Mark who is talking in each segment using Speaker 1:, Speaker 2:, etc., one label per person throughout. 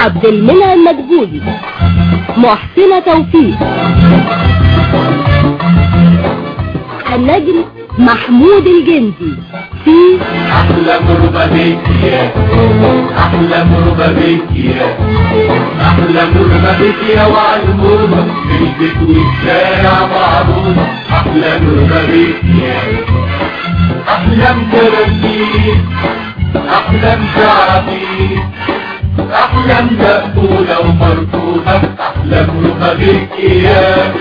Speaker 1: عبد المنعم مدبولي محسنة توفيق النجم محمود الجندي في
Speaker 2: أحلى مربى بيك يا أحلى مربى بيك يا أحلى مربى بيك يا وعلى المربى في البيت والشارع معروفة أحلى مربى بيك يا أحلام كراسيك أحلام شعبيك أحلام مقبولة ومرفوضة أحلام مربى بيك يا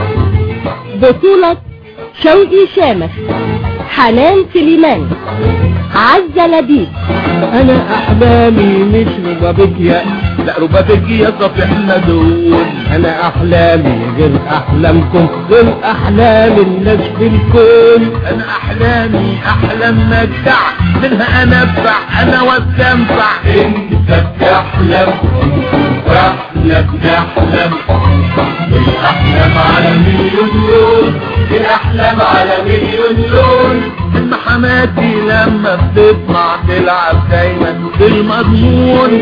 Speaker 1: بطولة شوقي شامخ حنان سليمان عزة لبيب
Speaker 2: انا احلامي مش ربابيكيا لا ربابيكيا صفيح مدون انا احلامي غير احلامكم غير احلام الناس في الكون انا احلامي احلام مجدع منها انفع انا واستنفع انت بتحلم واحنا بنحلم الاحلام على مليون لون الاحلام على مليون لون ام حماتي لما بتطلع تلعب دايما بالمضمون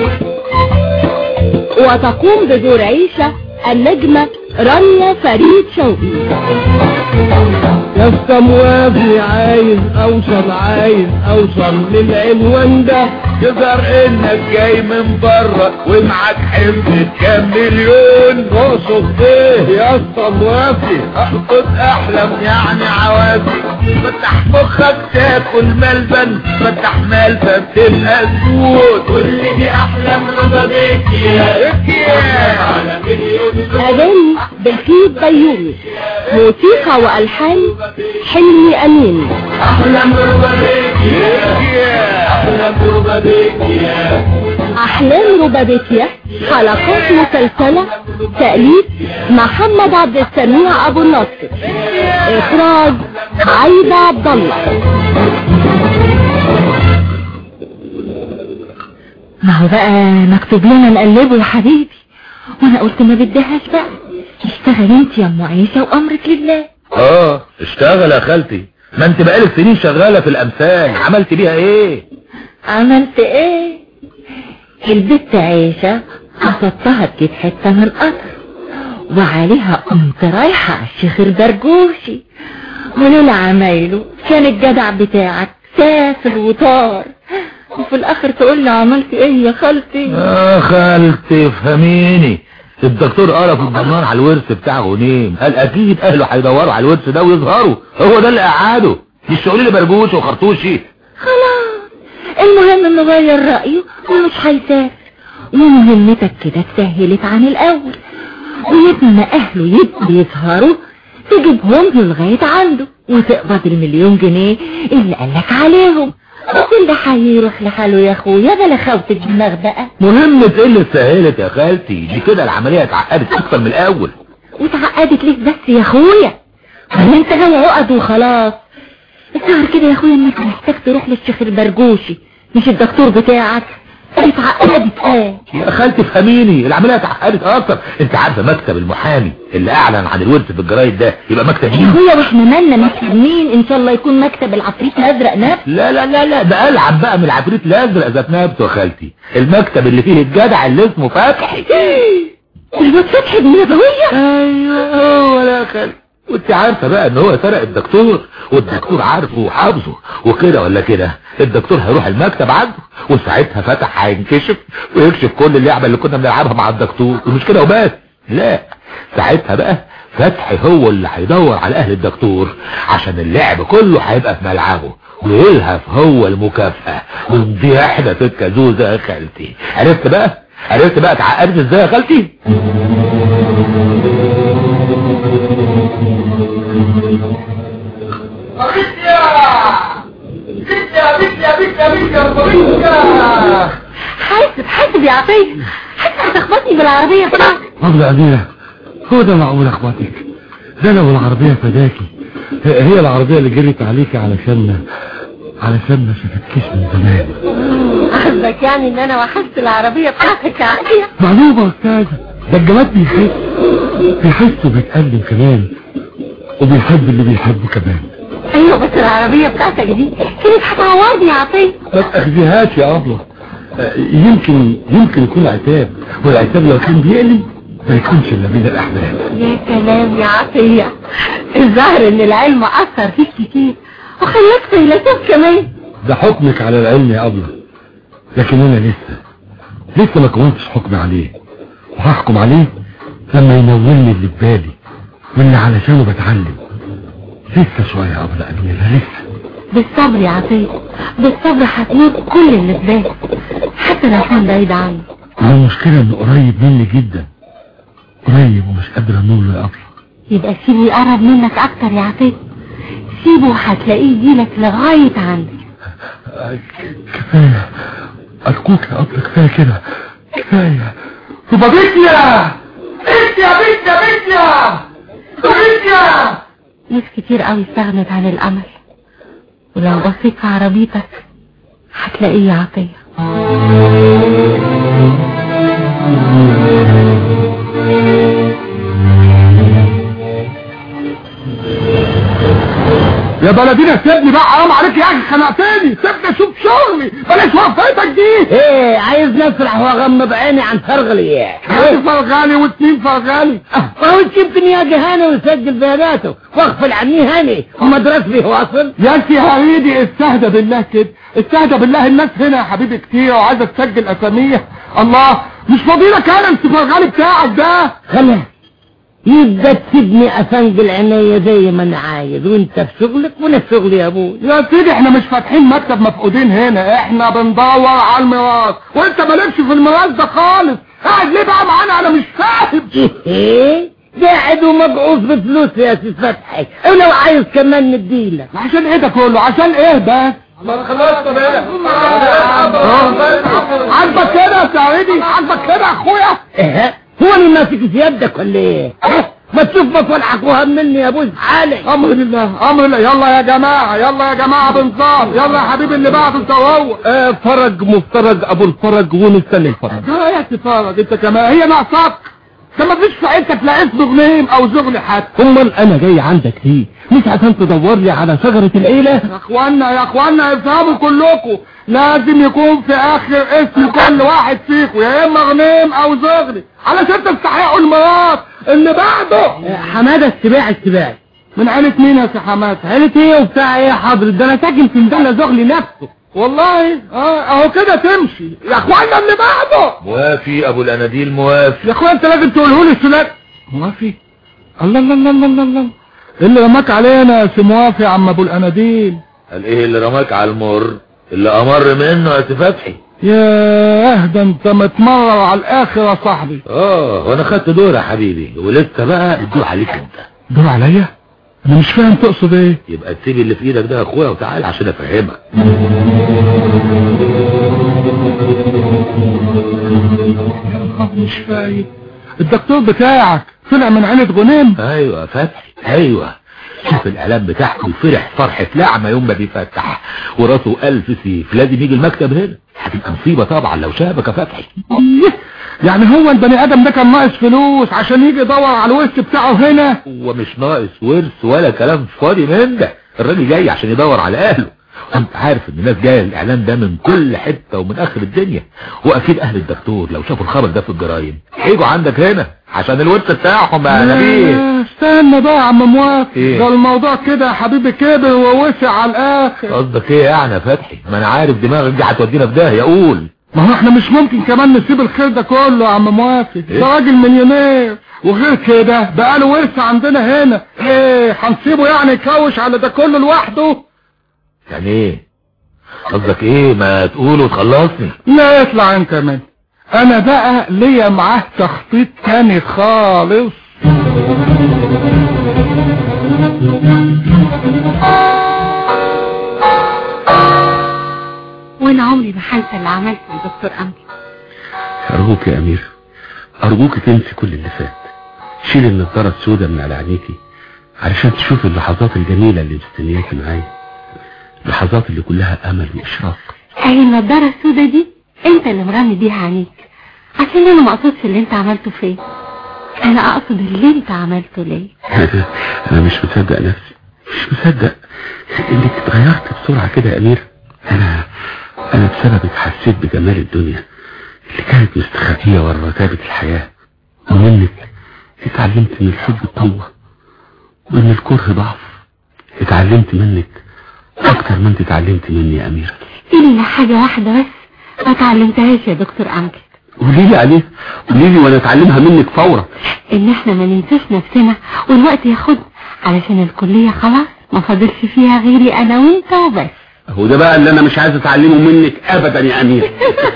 Speaker 1: وتقوم بدور عيشة النجمة رانيا فريد شوقي
Speaker 2: يا اسطى موافي عايز اوصل عايز اوصل للعنوان ده تظهر انك جاي من بره ومعاك حمل كام مليون اقصد ايه يا اسطى موافي اقصد احلم يعني عوافي فتح مخك تاكل ملبن فتح ملبن تبقى سود كل دي احلام ربابيك يا على مليون
Speaker 1: أغاني بخيت بيومي موسيقى وألحان حلمي أمين
Speaker 2: احلام ربابيك يا احلام ربابيك يا
Speaker 1: أحلام ربابيكيا حلقات مسلسلة تأليف محمد عبد السميع أبو النصر إخراج عايدة عبد الله
Speaker 3: ما هو بقى مكتوب لنا نقلبه يا حبيبي وانا قلت ما بديهاش بقى اشتغل انت يا ام عيسى وامرك لله
Speaker 2: اه اشتغل يا خالتي ما انت بقالك سنين شغالة في الامثال عملت بيها ايه
Speaker 3: عملت ايه البت عيشة قصدتها تجيب حتة من القطر وعليها قمت رايحة على الشيخ البرجوشي ولولا عمايله كان الجدع بتاعك سافر وطار وفي الاخر تقول لي عملت ايه يا خالتي
Speaker 2: يا خالتي فهميني الدكتور قرا في الضمان على الورث بتاع غنيم قال اكيد اهله هيدوروا على الورث ده ويظهروا هو ده اللي قعده مش تقولي لي برجوش وخرطوشي
Speaker 3: خلاص المهم انه غير رأيه ومش هيسافر ومهمتك كده اتسهلت عن الاول ويبنى اهله يبقوا يظهروا تجيبهم له لغاية عنده وتقبض المليون جنيه اللي قالك عليهم وكل هيروح لحاله يا اخويا بلا خوت الدماغ بقى
Speaker 2: مهمة ايه اللي اتسهلت يا خالتي دي كده العملية اتعقدت اكتر من الاول
Speaker 3: وتعقدت ليك بس يا اخويا ولا انت جاي عقد وخلاص الظاهر كده يا اخويا انك محتاج تروح للشيخ البرجوشي مش الدكتور بتاعك اتعقدت اه
Speaker 2: يا خالتي فهميني العملية اتعقدت اكتر انت عارفة مكتب المحامي اللي اعلن عن الورث في الجرايد ده يبقى مكتب
Speaker 3: يا
Speaker 2: مين
Speaker 3: اخويا واحنا مالنا مكتب مين ان شاء الله يكون مكتب العفريت الازرق نفسه
Speaker 2: لا لا لا لا ده العب بقى من العفريت الازرق ذات نفسه يا خالتي المكتب اللي فيه الجدع اللي اسمه فتحي
Speaker 3: الواد فتحي ابن نبوية
Speaker 2: ايوه هو يا خالتي وانت عارفة بقى ان هو سرق الدكتور والدكتور عارفه وحافظه وكده ولا كده الدكتور هيروح المكتب عنده وساعتها فتح هينكشف ويكشف كل اللعبة اللي كنا بنلعبها مع الدكتور ومش كده وبس لا ساعتها بقى فتحي هو اللي هيدور على اهل الدكتور عشان اللعب كله هيبقى في ملعبه ويلهف هو المكافأة ودي احدى تلك زوزة يا خالتي عرفت بقى عرفت بقى اتعقدت ازاي يا خالتي
Speaker 3: حاسب حاسب يا عطية حاسب هتخبطني بالعربية بتاعتك
Speaker 4: طب عزيزة هو ده معقول اخواتك ده لو العربية فداكي هي هي العربية اللي جريت عليك علشان علشان ما شفتكيش من زمان
Speaker 3: قصدك يعني ان انا وحشت العربية بتاعتك يا عطية
Speaker 4: معلومة يا استاذ ده الجماد بيحس بيحس وبيتألم كمان وبيحب اللي بيحبه كمان
Speaker 3: ايوه بس العربية بتاعتك دي كانت هتعوضني يا عطية
Speaker 4: ما تأخذيهاش يا أبلة آه، يمكن يمكن يكون عتاب والعتاب لو كان بيقلب ما يكونش الا بين الاحباب
Speaker 3: يا كلام يا عطية الظاهر ان العلم اثر فيك كتير وخلاك فيلسوف كمان
Speaker 4: ده حكمك على العلم يا ابله لكن انا لسه لسه ما كونتش حكم عليه وهحكم عليه لما ينولني اللي في بالي واللي علشانه بتعلم لسه شوية يا ابله اميرة لسه
Speaker 3: بالصبر يا عطية بالصبر هتموت كل اللي في بالك حتى لو كان بعيد عني
Speaker 4: المشكلة انه قريب مني جدا قريب ومش قادر انول له يا ابله
Speaker 3: يبقى سيبه يقرب منك اكتر يا عطية سيبه وهتلاقيه يجيلك لغاية عندك
Speaker 4: كفاية أرجوك يا أبلة كفاية كده كفاية تبقى بيتيا بيتيا بيتيا بيتيا بيتيا
Speaker 3: ناس كتير قوي استغنت عن الامل ولو بصيت في عربيتك هتلاقيه يا عطية
Speaker 4: يا بلدينا سيبني بقى حرام عليك يا اخي خنقتني سيبني اشوف شغلي بلاش وقفتك دي
Speaker 5: ايه عايز نفرح واغمض عيني عن فرغل اياه
Speaker 4: واحد فرغاني واتنين فرغاني
Speaker 5: وهو يمكن يجي هاني ويسجل بياناته واغفل عني هاني ومدرسة واصل
Speaker 4: يا انت يا هريدي استهدى بالله كده استهدى بالله الناس هنا يا حبيبي كتير وعايزه تسجل اساميها الله مش فاضيلك انا السفرغاني بتاعك ده
Speaker 5: خلاص يبقى تسيبني افنجل عينيا زي ما انا عايز وانت في شغلك وانا في شغلي يا ابوي
Speaker 4: يا سيدي احنا مش فاتحين مكتب مفقودين هنا احنا بندور على الميراث وانت مالكش في الميراث ده خالص قاعد ليه بقى معانا انا مش فاهم
Speaker 5: ايه قاعد ومبعوث بفلوس يا سي فتحي ولو عايز كمان نديلك
Speaker 4: عشان ايه ده كله عشان ايه بس ما خلصت بقى عاجبك كده يا سعيدي عاجبك كده يا اخويا
Speaker 5: ايه هو اللي ماسك في يدك ولا ايه إيه؟ ما تشوف مصالحك وهمني يا ابوي حالي
Speaker 4: امر لله امر لله يلا يا جماعه يلا يا جماعه بنصار يلا يا حبيبي اللي بعده انت وهو
Speaker 2: آه فرج مفترج ابو الفرج ونستنى الفرج
Speaker 4: اه يا تفرج انت كمان هي ناقصاك ده ما فيش في عيلتك لا اسم غنيم او زغل حتى
Speaker 2: امال انا جاي عندك ليه مش عشان تدور لي على شجرة العيلة
Speaker 4: يا اخوانا يا اخوانا افهموا كلكم لازم يكون في اخر اسم كل واحد فيكم يا اما غنيم او زغلي علشان تستحقوا الميراث اللي بعده
Speaker 5: حمادة السباع السباعي
Speaker 4: من عيلة مين يا سي حماد
Speaker 5: عيلة ايه وبتاع ايه يا حضرة ده انا ساكن في مدلة زغلي نفسه
Speaker 4: والله اه اهو كده تمشي يا اخوانا اللي بعده
Speaker 2: موافي ابو الاناديل موافي
Speaker 4: يا اخويا انت لازم تقوله لي السؤال موافي الله الله الله الله الله الله إيه اللي رماك علينا يا سي موافي يا عم ابو الاناديل
Speaker 2: قال ايه اللي رماك على المر اللي امر منه يا سي فتحي
Speaker 4: ياه ده انت متمرر على الاخر يا صاحبي
Speaker 2: اه وانا خدت دور يا حبيبي ولسه بقى الدور عليك انت
Speaker 4: دور عليا انا مش فاهم تقصد ايه
Speaker 2: يبقى تسيب اللي في ايدك ده يا اخويا وتعال عشان افهمك
Speaker 4: مش فاهم الدكتور بتاعك طلع من عيلة غنيم
Speaker 2: ايوه يا فتحي ايوه شوف الاعلام بتاعته فرح فرحة لعمة يوم ما بيفتح وراسه الف سيف لازم يجي المكتب هنا هتبقى مصيبة طبعا لو شافك يا فتحي
Speaker 4: يعني هو البني ادم ده كان ناقص فلوس عشان يجي يدور على الورث بتاعه هنا
Speaker 2: هو مش ناقص ورث ولا كلام فاضي من ده الراجل جاي عشان يدور على اهله وانت عارف ان الناس جايه الاعلان ده من كل حته ومن اخر الدنيا واكيد اهل الدكتور لو شافوا الخبر ده في الجرايد هيجوا عندك هنا عشان الورث بتاعهم يا نبيل
Speaker 4: لا، استنى بقى يا عم موافق
Speaker 2: إيه؟
Speaker 4: ده الموضوع كده يا حبيبي كبر ووسع على الاخر
Speaker 2: قصدك ايه يعني يا فتحي ما انا عارف دماغك دي هتودينا في داهيه قول
Speaker 4: ما هو احنا مش ممكن كمان نسيب الخير ده كله يا عم موافق
Speaker 2: إيه؟
Speaker 4: ده راجل مليونير وغير كده بقى له ورث عندنا هنا ايه هنسيبه يعني يكوش على ده كله لوحده
Speaker 2: يعني ايه قصدك ايه ما تقول وتخلصني
Speaker 4: لا يطلع انت من انا بقى ليا معاه تخطيط تاني خالص
Speaker 3: وانا عمري ما هنسى اللي عملته الدكتور امجد
Speaker 6: أرجوك يا أمير أرجوك تنسي كل اللي فات شيل النضارة السوداء من على عينيكي علشان تشوف اللحظات الجميلة اللي مستنياكي معايا اللحظات اللي كلها أمل وإشراق
Speaker 3: اهي النضارة السوداء دي انت اللي مرمي بيها عينيك عشان انا ما اقصدش اللي انت عملته فيا انا اقصد اللي انت عملته ليا
Speaker 6: أنا مش مصدق نفسي مش مصدق إنك اتغيرت بسرعة كده يا أمير أنا انا بسببك حسيت بجمال الدنيا اللي كانت مستخبية ورا رتابة الحياة ومنك اتعلمت ان الحب قوة وان الكره ضعف اتعلمت منك اكتر ما انت اتعلمت مني يا اميرة
Speaker 3: إلا حاجة واحدة بس ما تعلمتهاش يا دكتور أمجد
Speaker 6: قولي لي عليه قولي لي وانا اتعلمها منك فورا
Speaker 3: إن إحنا ما ننساش نفسنا والوقت ياخد علشان الكلية خلاص ما فاضلش فيها غيري أنا وأنت وبس
Speaker 6: هو ده بقى اللي انا مش عايز اتعلمه منك ابدا يا اميرة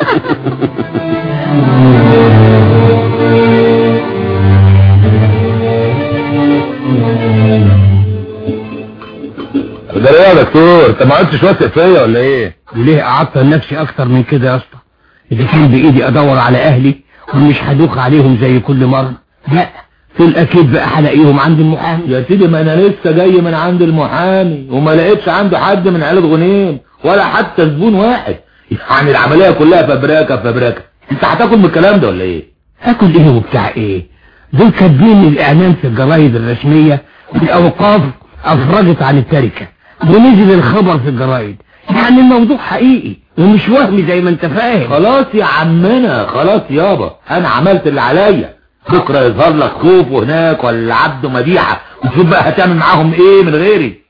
Speaker 2: ده ايه يا دكتور انت ما عدتش واثق فيا ولا ايه
Speaker 5: وليه اعطل نفسي اكتر من كده يا اسطى اذا كان بايدي ادور على اهلي ومش هدوخ عليهم زي كل مرة لا دول اكيد بقى هلاقيهم عند المحامي
Speaker 2: يا سيدي ما انا لسه جاي من عند المحامي وما لقيتش عنده حد من عيلة غنيم ولا حتى زبون واحد يعني العملية كلها فبراكة فبراكة انت هتاكل من الكلام ده ولا ايه
Speaker 5: اكل ايه وبتاع ايه دول كاتبين الاعلان في الجرايد الرسمية الاوقاف افرجت عن التركة ونزل الخبر في الجرايد يعني الموضوع حقيقي ومش وهمي زي ما انت فاهم
Speaker 2: خلاص يا عمنا خلاص يابا انا عملت اللي عليا بكرة يظهر لك خوف هناك ولا عبد مديحة وشوف بقى هتعمل معاهم ايه من غيري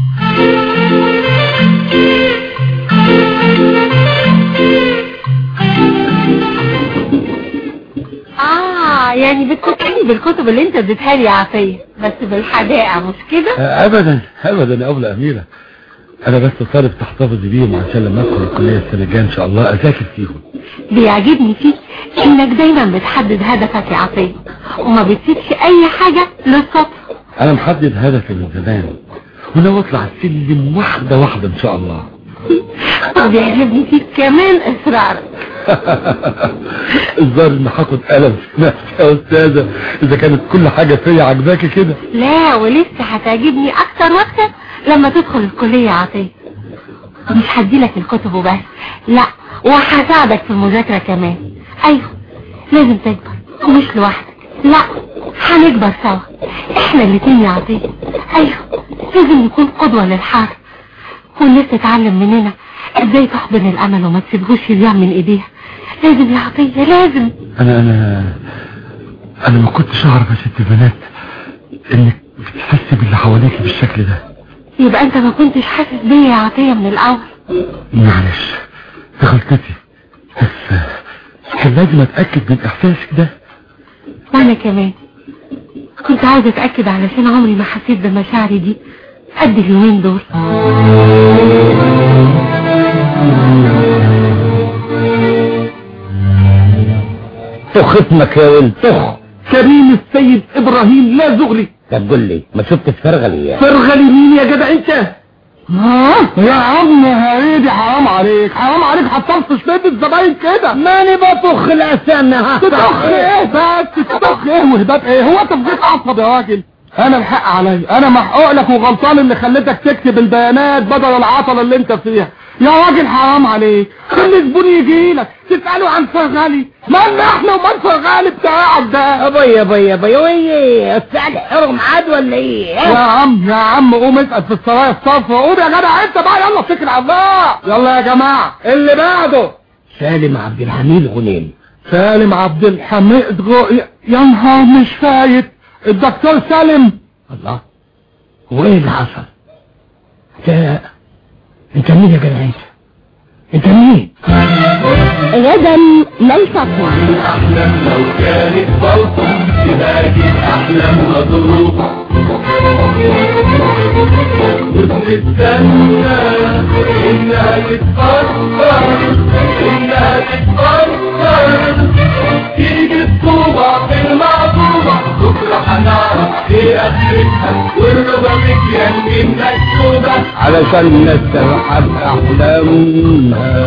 Speaker 3: آه يعني بتفكرني بالكتب اللي أنت اديتها لي يا عافية بس بالحدائق مش كده؟
Speaker 4: ابدا ابدا يا ابله اميره انا بس طالب تحتفظي بيهم عشان لما ادخل الكليه السنه الجايه ان شاء الله اذاكر فيهم
Speaker 3: بيعجبني فيك إنك دايما بتحدد هدفك يا عافية وما بتسيبش أي حاجة للسطر
Speaker 4: انا محدد هدفي من زمان وناوي اطلع السلم واحده واحده ان شاء الله
Speaker 3: وبيعجبني فيك كمان إصرارك
Speaker 4: الظاهر ان هاخد قلم في نفسي يا استاذه اذا كانت كل حاجه فيا عجباكي كده
Speaker 3: لا ولسه هتعجبني اكتر واكتر لما تدخل الكلية يا عطية مش هديلك الكتب وبس لا وهساعدك في المذاكرة كمان ايوه لازم تكبر ومش لوحدك لا هنكبر سوا احنا الاتنين يا عطية ايوه لازم نكون قدوة للحار والناس تتعلم مننا ازاي تحضن الامل وما تسيبهوش يضيع من ايديها لازم يا عطية لازم
Speaker 4: انا انا انا ما كنتش اعرف يا ست البنات انك بتحسي باللي حواليك بالشكل ده
Speaker 3: يبقى انت ما كنتش حاسس بيا يا عطية من الاول
Speaker 4: معلش دي غلطتي بس كان لازم اتاكد من احساسك ده
Speaker 3: وانا كمان كنت عاوزة اتأكد علشان عمري ما حسيت بمشاعري دي قد اليومين دول
Speaker 5: طخ اسمك يا ولد طخ
Speaker 2: كريم السيد ابراهيم لا زغري
Speaker 5: طب قول لي ما شفت فرغلي يعني
Speaker 2: فرغلي مين يا جدع انت
Speaker 4: ها يا عم هريدي حرام عليك حرام عليك هتطفش بيت الزباين كده
Speaker 5: ماني بطخ الاسامي ها
Speaker 4: تطخ ايه بس تطخ ايه وهبات ايه هو انت بقيت عصب يا راجل انا الحق عليا انا محقوق لك وغلطان اللي خليتك تكتب البيانات بدل العطله اللي انت فيها يا راجل حرام عليك خلي زبون يجي لك تساله عن فرغالي مالنا احنا ومال فرغالي بتاعك ده
Speaker 5: ابويا ابويا ابويا ويه السعد حرم عاد ولا ايه
Speaker 4: يا
Speaker 5: ها؟
Speaker 4: عم يا عم قوم اسأل في السرايا الصفرا قوم يا جدع انت بقى يلا اتكل على الله يلا يا جماعة اللي بعده
Speaker 5: سالم عبد الحميد غنيم
Speaker 4: سالم عبد الحميد غو... يا نهار مش فايت الدكتور سالم
Speaker 5: الله هو ايه اللي حصل انت انت مين يا جدع انت انت مين
Speaker 1: غدا ملفقة
Speaker 2: لو كانت بلطم تباجي احلام مضروب وبنستنى انها تتفكر انها تتفكر تيجي الطوبة في المعطوبة بكرة هنعرف ايه اخرتها والربا مكيان مكتوبة
Speaker 4: علشان نسترحب احلامها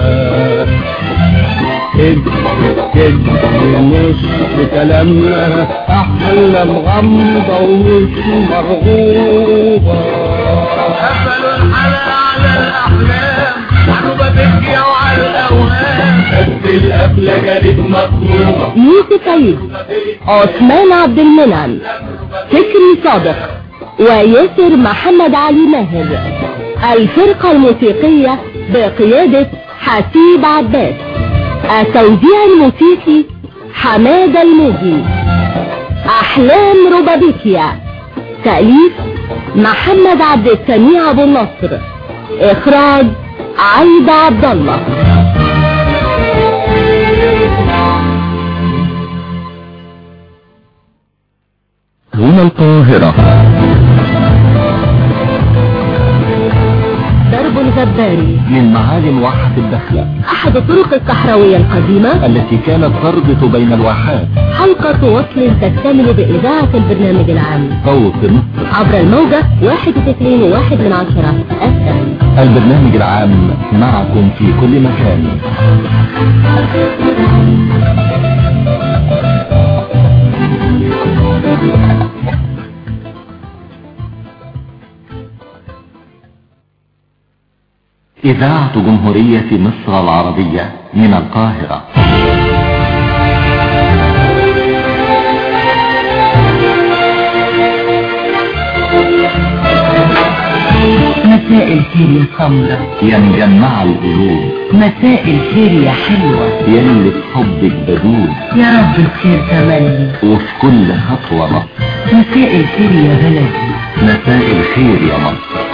Speaker 4: كد كد نص كلامنا احلام غامضة ومش مرغوبة
Speaker 2: قفلوا الحلقة على الأحلام محروبة تبكي وعلى الأوهام بس القفلة كانت مطلوبة
Speaker 1: يوسف عيد عثمان عبد المنعم فكري صادق وياسر محمد علي ماهر الفرقة الموسيقية بقيادة حسيب عباس التوزيع الموسيقي حماد الموجي أحلام روبابيكيا تأليف محمد عبد السميع أبو النصر إخراج عايدة عبد الله
Speaker 2: هنا القاهرة
Speaker 1: درب الغباري
Speaker 2: من معالم واحة الدخلة
Speaker 1: أحد الطرق الصحراوية القديمة
Speaker 2: التي كانت تربط بين الواحات
Speaker 1: حلقة وصل تكتمل بإذاعة البرنامج العام
Speaker 2: صوت مصر
Speaker 1: عبر الموجة 91 وواحد من عشرة أفهم
Speaker 2: البرنامج العام معكم في كل مكان إذاعة جمهورية مصر العربية من القاهرة
Speaker 3: مساء الخير يا سمرة
Speaker 2: يا مجمع القلوب
Speaker 3: مساء الخير يا حلوة
Speaker 2: يا اللي في حبك بدود
Speaker 3: يا رب الخير تملي
Speaker 2: وفي كل خطوة مصر
Speaker 3: مساء الخير يا بلدي
Speaker 2: مساء الخير يا مصر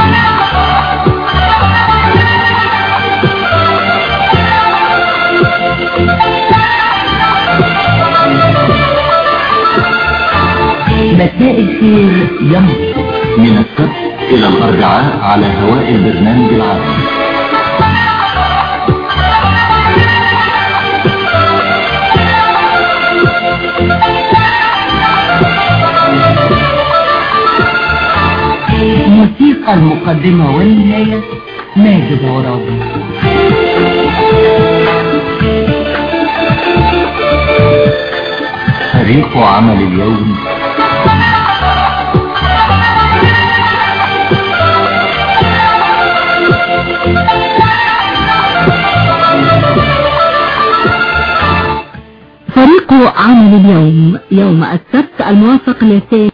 Speaker 3: مساء الخير يا مصر
Speaker 2: من السبت إلى الأربعاء على هواء البرنامج العام
Speaker 3: موسيقى المقدمة والنهاية ماجد عرابي
Speaker 2: فريق عمل اليوم
Speaker 1: فريق عمل اليوم يوم السبت الموافق للثاني